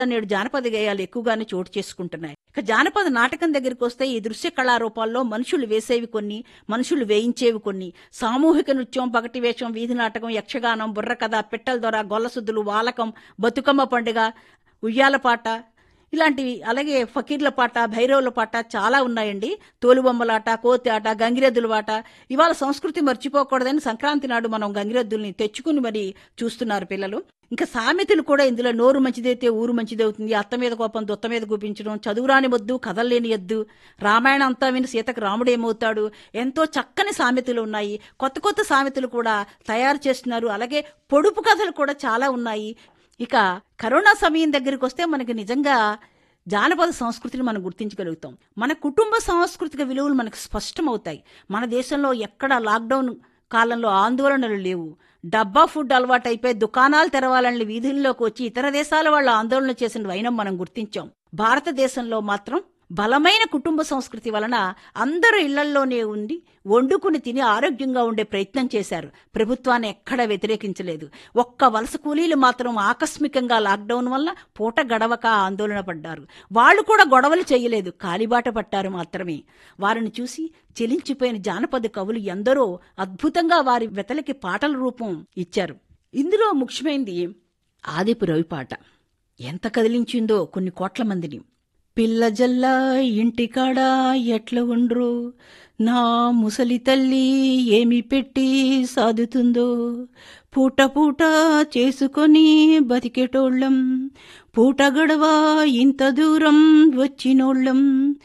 నేడు జానపద గేయాలు ఎక్కువగానే చోటు చేసుకుంటున్నాయి ఇక జానపద నాటకం దగ్గరికి వస్తే ఈ దృశ్య కళారూపాల్లో మనుషులు వేసేవి కొన్ని మనుషులు వేయించేవి కొన్ని సామూహిక నృత్యం పగటి వేషం వీధి నాటకం యక్షగానం బుర్రకథ పిట్టల దొర గొల్లసుద్దులు వాలకం బతుకమ్మ పండుగ ఉయ్యాల పాట ఇలాంటివి అలాగే ఫకీర్ల పాట భైరవుల పాట చాలా ఉన్నాయండి తోలుబొమ్మలాట కోతి ఆట గంగిరెద్దుల ఆట ఇవాళ సంస్కృతి మర్చిపోకూడదని సంక్రాంతి నాడు మనం గంగిరెద్దుల్ని తెచ్చుకుని మరి చూస్తున్నారు పిల్లలు ఇంకా సామెతలు కూడా ఇందులో నోరు మంచిదైతే ఊరు మంచిదవుతుంది అత్త మీద కోపం దొత్త మీద కూపించడం చదువురాని వద్దు కథల్లేని ఎద్దు రామాయణం అంతా విని సీతకు రాముడు ఏమవుతాడు ఎంతో చక్కని సామెతలు ఉన్నాయి కొత్త కొత్త సామెతలు కూడా తయారు చేస్తున్నారు అలాగే పొడుపు కథలు కూడా చాలా ఉన్నాయి ఇక కరోనా సమయం దగ్గరికి వస్తే మనకి నిజంగా జానపద సంస్కృతిని మనం గుర్తించగలుగుతాం మన కుటుంబ సాంస్కృతిక విలువలు మనకు స్పష్టమవుతాయి మన దేశంలో ఎక్కడ లాక్డౌన్ కాలంలో ఆందోళనలు లేవు డబ్బా ఫుడ్ అలవాటైపోయి దుకాణాలు తెరవాలని వీధుల్లోకి వచ్చి ఇతర దేశాల వాళ్ళు ఆందోళన చేసిన వైనం మనం గుర్తించాం భారతదేశంలో మాత్రం బలమైన కుటుంబ సంస్కృతి వలన అందరూ ఇళ్లల్లోనే ఉండి వండుకుని తిని ఆరోగ్యంగా ఉండే ప్రయత్నం చేశారు ప్రభుత్వాన్ని ఎక్కడా వ్యతిరేకించలేదు ఒక్క వలస కూలీలు మాత్రం ఆకస్మికంగా లాక్డౌన్ వల్ల పూట గడవక ఆందోళన పడ్డారు వాళ్ళు కూడా గొడవలు చేయలేదు కాలిబాట పట్టారు మాత్రమే వారిని చూసి చెలించిపోయిన జానపద కవులు ఎందరో అద్భుతంగా వారి వెతలకి పాటల రూపం ఇచ్చారు ఇందులో ముఖ్యమైనది ఆదిపు రవి పాట ఎంత కదిలించిందో కొన్ని కోట్ల మందిని పిల్ల జల్ల ఇంటికాడ ఎట్ల ఉండ్రు నా ముసలి తల్లి ఏమి పెట్టి సాదుతుందో పూట పూట చేసుకొని బతికేటోళ్ళం పూట గడవ ఇంత దూరం వచ్చినోళ్ళం